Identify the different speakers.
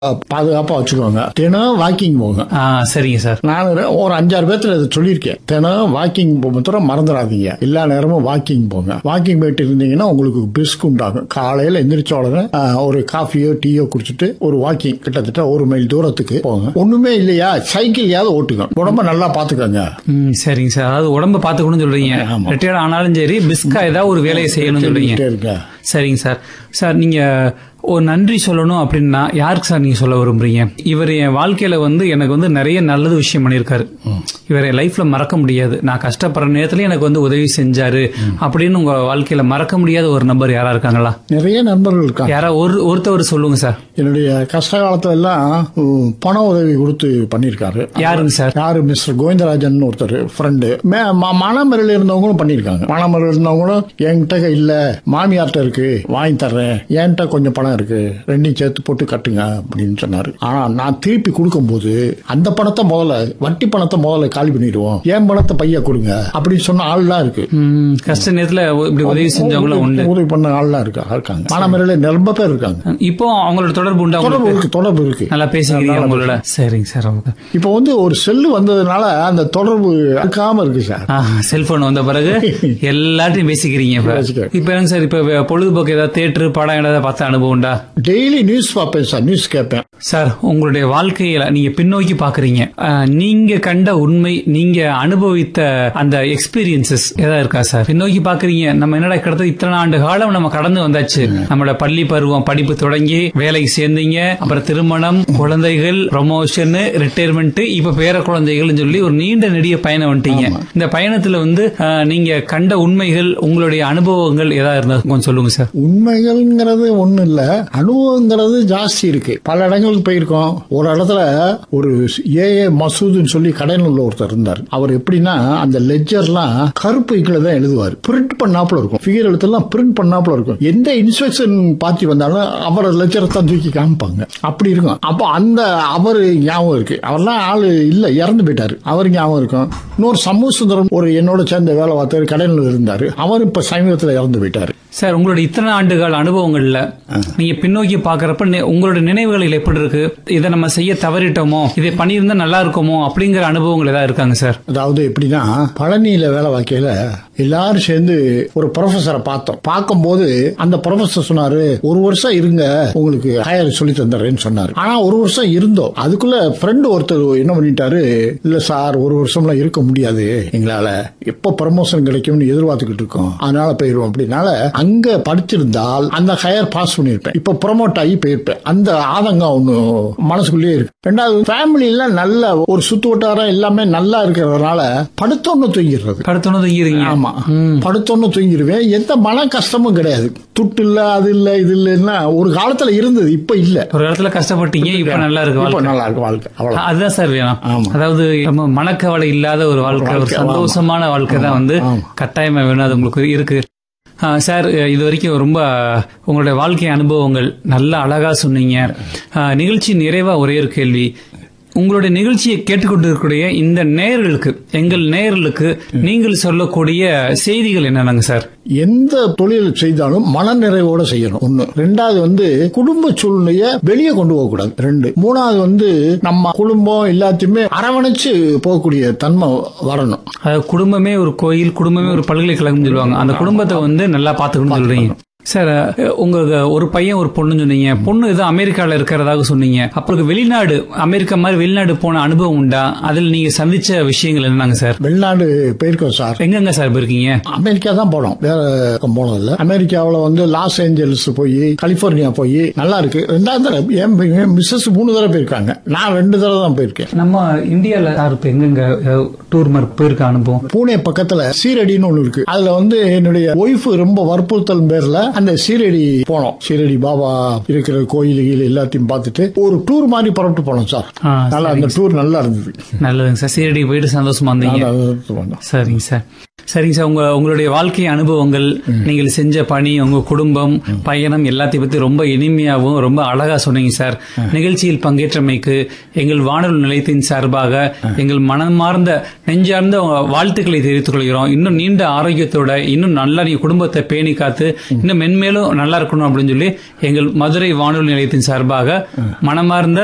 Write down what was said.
Speaker 1: பாதுகாப்பா வச்சுக்கோங்க தினம் வாக்கிங் போங்க
Speaker 2: ஆ, சரிங்க சார்
Speaker 1: நான் ஒரு அஞ்சாறு பேர்த்துல இதை சொல்லியிருக்கேன் தினம் வாக்கிங் போக மறந்துடாதீங்க எல்லா நேரமும் வாக்கிங் போங்க வாக்கிங் போயிட்டு இருந்தீங்கன்னா உங்களுக்கு பிஸ்க் உண்டாகும் காலையில எந்திரிச்ச உடனே ஆ, ஒரு காஃபியோ டீயோ குடிச்சிட்டு ஒரு வாக்கிங் கிட்டத்தட்ட ஒரு மைல் தூரத்துக்கு போங்க ஒண்ணுமே இல்லையா சைக்கிள்யாவது ஓட்டுங்க உடம்ப நல்லா பாத்துக்கோங்க
Speaker 2: ம், சரிங்க சார் அதாவது உடம்ப பாத்துக்கணும்னு சொல்றீங்க
Speaker 1: ஆமா.
Speaker 2: ரிட்டையர்ட் ஆனாலும் சரி பிஸ்கா ஏதாவது ஒரு வேலையை செய்யணும்னு சொல்றீங்க
Speaker 1: செஞ்சுக்கிட்டே இருங்க
Speaker 2: சரிங்க சார் சார் நீங்க ஒரு நன்றி சொல்லணும் அப்படின்னா யாருக்கு சார் நீங்க சொல்ல விரும்புறீங்க இவர் என் வாழ்க்கையில வந்து எனக்கு வந்து நிறைய நல்லது விஷயம் பண்ணியிருக்காரு இவர் என் லைஃப்ல மறக்க முடியாது நான் கஷ்டப்படுற நேரத்துல எனக்கு வந்து உதவி செஞ்சாரு அப்படின்னு உங்க வாழ்க்கையில மறக்க முடியாத ஒரு நபர் யாரா இருக்காங்களா
Speaker 1: நிறைய நண்பர்கள் இருக்காங்க
Speaker 2: யாரா ஒரு ஒருத்தவர் சொல்லுங்க சார்
Speaker 1: என்னுடைய கஷ்ட காலத்துல எல்லாம் உம், பண உதவி கொடுத்து பண்ணிருக்காரு
Speaker 2: யாருங்க சார்
Speaker 1: யாரு மிஸ்டர் கோவிந்தராஜன் ஒருத்தர் ஃப்ரெண்டு மானாமரில் இருந்தவங்களும் பண்ணிருக்காங்க மானாமரில் இருந்தவங்களும் என்கிட்ட இல்ல மாமியார்ட்ட இருக்கு வாங்கி தர்றேன் என்கிட்ட கொஞ்சம் பணம் இருக்கு ரெண்டையும் சேர்த்து போட்டு கட்டுங்க அப்படின்னு சொன்னாரு ஆனா நான் திருப்பி கொடுக்கும்போது அந்த பணத்தை முதல்ல வட்டி பணத்தை முதல்ல காலி பண்ணிடுவோம் என் பணத்தை பையா கொடுங்க அப்படின்னு சொன்ன ஆள்லாம் இருக்கு
Speaker 2: ம், கஷ்ட நேரத்துல இப்படி உதவி செஞ்சவங்களும் உண்டு
Speaker 1: உதவி பண்ண ஆள்லாம் இருக்கா இருக்காங்க மானாமரில் ரொம்ப பேர் இருக்காங்க
Speaker 2: இப்போ அவங்களோட தொடர்பு உண்டா
Speaker 1: தொடர்பு
Speaker 2: உங்களுக்கு
Speaker 1: இருக்கு தொடர்பு இருக்கு
Speaker 2: நல்லா பேசிக்கிறீங்க உங்களோட சரிங்க சார் அவங்க
Speaker 1: இப்போ வந்து ஒரு செல்லு வந்ததுனால அந்த தொடர்பு இருக்காம இருக்கு சார்
Speaker 2: செல்போன் வந்த பிறகு எல்லாத்தையும் பேசிக்கிறீங்க இப்ப
Speaker 1: பேசிக்கிறேன்.
Speaker 2: இப்ப என்னங்க சார் இப்ப வே- பொழுதுபோக்கு ஏதாவது தேட்டர் படம் ஏதாவது பார்த்த அனுபவம் உண்டா
Speaker 1: டெய்லி நியூஸ் பார்ப்பேன் சார் நியூஸ் கேட்பேன்
Speaker 2: சார் உங்களுடைய வாழ்க்கையில நீங்க பின்னோக்கி பாக்குறீங்க அஹ், நீங்க கண்ட உண்மை நீங்க அனுபவித்த அந்த எக்ஸ்பீரியன்சஸ் ஏதாவது இருக்கா சார் பின்னோக்கி பாக்குறீங்க நம்ம என்னடா கிட்டத்தட்ட இத்தனை ஆண்டு காலம் நம்ம கடந்து வந்தாச்சு நம்மளோட பள்ளி பருவம் படிப்பு தொடங்கி வேலைக்கு சேர்ந்தீங்க அப்புறம் திருமணம் குழந்தைகள் ப்ரமோஷன் ரிட்டையர்மெண்ட் இப்ப பேர குழந்தைகள்னு சொல்லி ஒரு நீண்ட நெடிய பயணம் வந்துட்டீங்க இந்த பயணத்துல வந்து அஹ், நீங்க கண்ட உண்மைகள் உங்களுடைய அனுபவங்கள் ஏதாவது இருந்தா கொஞ்சம் சொல்லுங்க சார்
Speaker 1: உண்மைகள்ங்கிறது ஒண்ணு இல்ல அனுபவங்கிறது ஜாஸ்தி இருக்கு பல இடங்களுக்கு போயிருக்கோம் ஒரு இடத்துல ஒரு ஏ ஏ மசூதுன்னு சொல்லி கடையில் உள்ள ஒருத்தர் இருந்தார் அவர் எப்படின்னா அந்த லெஜர்லாம் கருப்பு இக்கில தான் எழுதுவார் பிரிண்ட் பண்ணாப்புல இருக்கும் ஃபிகர் எழுத்தெல்லாம் பிரிண்ட் பண்ணாப்புல இருக்கும் எந்த இன்ஸ்பெக்ஷன் பார்ட்டி வந்தாலும் அவர் லெஜரை தான் தூக்கி காமிப்பாங்க அப்படி இருக்கும் அப்போ அந்த அவர் ஞாபகம் இருக்கு அவர்லாம் ஆளு இல்ல இறந்து போயிட்டாரு அவர் ஞாபகம் இருக்கும் இன்னொரு சமூக சுந்தரம் ஒரு என்னோட சேர்ந்த வேலை பார்த்தாரு கடையில் இருந்தாரு அவர் இப்ப சமீபத்தில் இறந்து போயிட்டாரு
Speaker 2: சார் உங்களோட இத்தனை ஆண்டுகால அனுபவங்கள்ல நீங்க பின்னோக்கி பாக்குறப்ப நி- உங்களோட நினைவுகள் எப்படி இருக்கு இதை நம்ம செய்ய தவறிட்டோமோ இதை பண்ணியிருந்தா நல்லா இருக்குமோ அப்படிங்கிற அனுபவங்கள் ஏதாவது இருக்காங்க சார்
Speaker 1: அதாவது எப்படின்னா பழனியில வேலை பார்க்கையில எல்லாரும் சேர்ந்து ஒரு ப்ரொஃபஸரை பார்த்தோம் பார்க்கும்போது அந்த ப்ரொஃபஸர் சொன்னாரு ஒரு வருஷம் இருங்க உங்களுக்கு ஹையர் சொல்லி தந்துடுறேன்னு சொன்னாரு ஆனா ஒரு வருஷம் இருந்தோம் அதுக்குள்ள ஃப்ரெண்டு ஒருத்தர் என்ன பண்ணிட்டாரு இல்ல சார் ஒரு வருஷம்லாம் இருக்க முடியாது எங்களால எப்ப ப்ரமோஷன் கிடைக்கும்னு எதிர்பார்த்துக்கிட்டு இருக்கோம் அதனால போயிருவோம் அப்படின்னால அங்க படிச்சிருந்தால் அந்த ஹையர் பாஸ் பண்ணிருப்பேன் இப்ப ப்ரொமோட் ஆகி போயிருப்பேன் அந்த ஆதங்கம் ஒண்ணு மனசுக்குள்ளேயே இருக்கு ரெண்டாவது ஃபேமிலியில நல்ல ஒரு சுத்து வட்டாரம் எல்லாமே நல்லா இருக்கிறதுனால படுத்தோன்னு தூங்கிடுறது
Speaker 2: படுத்தணும் தூங்கிறீங்க
Speaker 1: ஆமா படுத்தோன்னு தூங்கிடுவேன் எந்த மன கஷ்டமும் கிடையாது துட்டு இல்ல அது இல்ல இது இல்லைன்னா ஒரு காலத்துல இருந்தது இப்ப இல்ல
Speaker 2: ஒரு இடத்துல கஷ்டப்பட்டீங்க இப்ப நல்லா இருக்கு
Speaker 1: இப்ப
Speaker 2: வாழ்க்கை
Speaker 1: நல்லா இருக்கு வாழ்க்கை அவ்வளவு
Speaker 2: அதுதான் சார் வேணும்
Speaker 1: ஆமா.
Speaker 2: அதாவது நம்ம மனக்கவலை இல்லாத ஒரு வாழ்க்கை ஒரு
Speaker 1: வாழ்க்கை, ஆமா.
Speaker 2: சந்தோஷமான வாழ்க்கை தான் வந்து
Speaker 1: ஆமா.
Speaker 2: கட்டாயமா வேணும் அது உங்களுக்கு இருக்கு ஆ, சார் இது வரைக்கும் ரொம்ப உங்களுடைய வாழ்க்கை அனுபவங்கள் நல்ல அழகா சொன்னீங்க ஆ, நிகழ்ச்சி நிறைவா ஒரே ஒரு கேள்வி உங்களுடைய நிகழ்ச்சியை கேட்டுக்கொண்டிருக்கக்கூடிய இந்த நேயர்களுக்கு எங்கள் நேயர்களுக்கு நீங்கள் சொல்லக்கூடிய செய்திகள் என்னென்னங்க சார்
Speaker 1: எந்த தொழில் செய்தாலும் மனநிறைவோட செய்யணும் ஒண்ணு ரெண்டாவது வந்து குடும்ப சூழ்நிலைய வெளியே கொண்டு போக கூடாது ரெண்டு மூணாவது வந்து நம்ம குடும்பம் எல்லாத்தையுமே அரவணைச்சு போகக்கூடிய தன்மை வரணும்
Speaker 2: அதாவது குடும்பமே ஒரு கோயில் குடும்பமே ஒரு பல்கலைக்கழகம் சொல்லுவாங்க அந்த குடும்பத்தை வந்து நல்லா பாத்துக்கணும்னு சொல்றீங்க சார் உங்க ஒரு பையன் ஒரு பொண்ணு சொன்னீங்க பொண்ணு ஏதோ அமெரிக்கால இருக்கிறதாக சொன்னீங்க அப்புறம் வெளிநாடு அமெரிக்கா மாதிரி வெளிநாடு போன அனுபவம் உண்டா அதில் நீங்க சந்திச்ச விஷயங்கள் என்னங்க சார்
Speaker 1: வெளிநாடு போயிருக்கோம் சார்
Speaker 2: எங்கெங்க சார் போயிருக்கீங்க
Speaker 1: அமெரிக்கா தான் போனோம் வேற பக்கம் போனது இல்ல அமெரிக்காவுல வந்து லாஸ் ஏஞ்சல்ஸ் போய் கலிபோர்னியா போய் நல்லா இருக்கு ரெண்டாவது தடவை என் பி- என் மிஸ்ஸஸ் மூணு தடவை போயிருக்காங்க நான் ரெண்டு தடவை தான் போயிருக்கேன்
Speaker 2: நம்ம இந்தியால சார் இப்ப எங்கெங்க டூர் மாதிரி போயிருக்க அனுபவம்
Speaker 1: பூனே பக்கத்துல சீரடின்னு ஒண்ணு இருக்கு அதுல வந்து என்னுடைய ஒய்ஃப் ரொம்ப வற்புறுத்தல் பேர்ல அந்த சீரடி போனோம் சீரடி பாபா இருக்கிற கோயில்கள் எல்லாத்தையும் பார்த்துட்டு ஒரு டூர் மாதிரி புறப்பட்டு போனோம் சார்
Speaker 2: ஆ,
Speaker 1: நல்லா அந்த டூர் நல்லா இருந்தது
Speaker 2: நல்லதுங்க சார் சீரடி போயிட்டு சந்தோஷமா இருந்தீங்க
Speaker 1: நல்லா இருந்தது.
Speaker 2: சரிங்க சார் சரிங்க சார் உங்க உங்களுடைய வாழ்க்கை அனுபவங்கள் நீங்கள் செஞ்ச பணி உங்க குடும்பம் பயணம் எல்லாத்தையும் பத்தி ரொம்ப இனிமையாகவும் ரொம்ப அழகா சொன்னீங்க சார் நிகழ்ச்சியில் பங்கேற்றமைக்கு எங்கள் வானொலி நிலையத்தின் சார்பாக எங்கள் மனமார்ந்த நெஞ்சார்ந்த வாழ்த்துக்களை தெரிவித்துக் கொள்கிறோம் இன்னும் நீண்ட ஆரோக்கியத்தோட இன்னும் நல்லா நீங்க குடும்பத்தை பேணி காத்து இன்னும் மென்மேலும் நல்லா இருக்கணும் அப்படின்னு சொல்லி எங்கள் மதுரை வானொலி நிலையத்தின் சார்பாக மனமார்ந்த